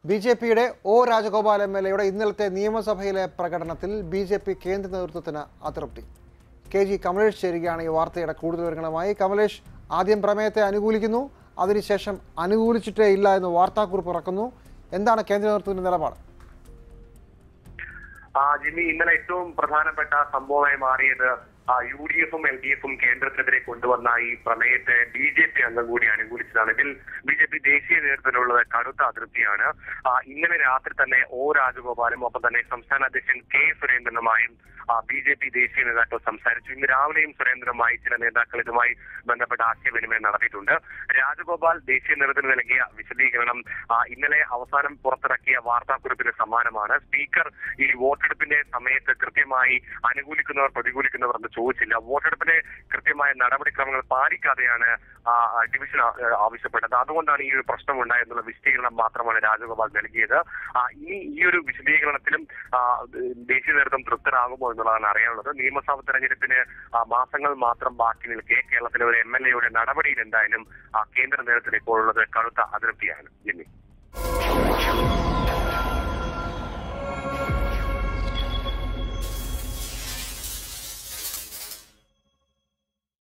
B J പിയുടെ O Rajagopal M L എയുടെ ഇന്നലത്തെ നിയമസഭയിലെ പ്രകടനത്തിൽ ബി ജെ പി കേന്ദ്ര നേതൃത്വത്തിന് അതൃപ്തി കെ ജി കമലേഷ് ചേരുകയാണ് ഈ വാർത്തയുടെ കൂടുതൽ വിവരങ്ങളുമായി കമലേഷ് ആദ്യം പ്രമേയത്തെ അനുകൂലിക്കുന്നു അതിനുശേഷം അനുകൂലിച്ചിട്ടേ ഇല്ല എന്ന് വാർത്താക്കുറിപ്പ് ഇറക്കുന്നു എന്താണ് കേന്ദ്ര നേതൃത്വത്തിന്റെ നിലപാട് ആ ജിമ്മി ഇന്നലെ ഏറ്റവും പ്രധാനപ്പെട്ട സംഭവമായി മാറിയത് യു ഡി എഫും എൽ ഡി എഫും കേന്ദ്രത്തിനെതിരെ കൊണ്ടുവന്ന ഈ പ്രമേയത്തെ ബി ജെ പി അംഗം കൂടി അനുകൂലിച്ചതാണ് ഇതിൽ ബി ജെ പി ദേശീയ നേതൃത്വത്തിലുള്ളത് കടുത്ത അതൃപ്തിയാണ് ആ, ഇന്നലെ രാത്രി തന്നെ ഒ രാജഗോപാലും ഒപ്പം തന്നെ സംസ്ഥാന അധ്യക്ഷൻ കെ സുരേന്ദ്രനുമായും ബി ജെ പി ദേശീയ നേതാക്കൾ സംസാരിച്ചു ഇന്ന് രാവിലെയും സുരേന്ദ്രനുമായി ചില നേതാക്കൾ ഇതുമായി ബന്ധപ്പെട്ട ആശയവിനിമയം നടത്തിയിട്ടുണ്ട് രാജഗോപാൽ ദേശീയ നേതൃത്വത്തിന് നൽകിയ വിശദീകരണം ആ, ഇന്നലെ അവസാനം പുറത്തിറക്കിയ വാർത്താക്കുറിപ്പിന് സമാനമാണ് സ്പീക്കർ ഈ വോട്ടെടുപ്പിന്റെ സമയത്ത് കൃത്യമായി അനുകൂലിക്കുന്നവർ പ്രതികൂലിക്കുന്നവർ എന്ന് ചോദിച്ചില്ല വോട്ടെടുപ്പിന്റെ കൃത്യമായ നടപടിക്രമങ്ങൾ പാലിക്കാതെയാണ് ആ, ആ, ഡിവിഷൻ ആ- ആവശ്യപ്പെട്ടത് അതുകൊണ്ടാണ് ഈ ഒരു പ്രശ്നം ഉണ്ടായെന്നുള്ള വിശദീകരണം മാത്രമാണ് രാജഗോപാൽ നൽകിയത് ആ, ഇനി ഈ ഒരു വിശദീകരണത്തിലും ആ, ദേശീയ നേതൃത്വം തൃപ്തരാകുമോ എന്നുള്ളതാണ് അറിയാനുള്ളത് നിയമസഭ തെരഞ്ഞെടുപ്പിന് ആ, മാസങ്ങൾ മാത്രം ബാക്കി നിൽക്കെ കേരളത്തിലെ ഒരു എം എൽ എയുടെ നടപടിയിൽ എന്തായാലും ആ, കേന്ദ്ര നേതൃത്വത്തിൽ ഇപ്പോൾ ഉള്ളത് കടുത്ത അതൃപ്തിയാണ് ജിമ്മി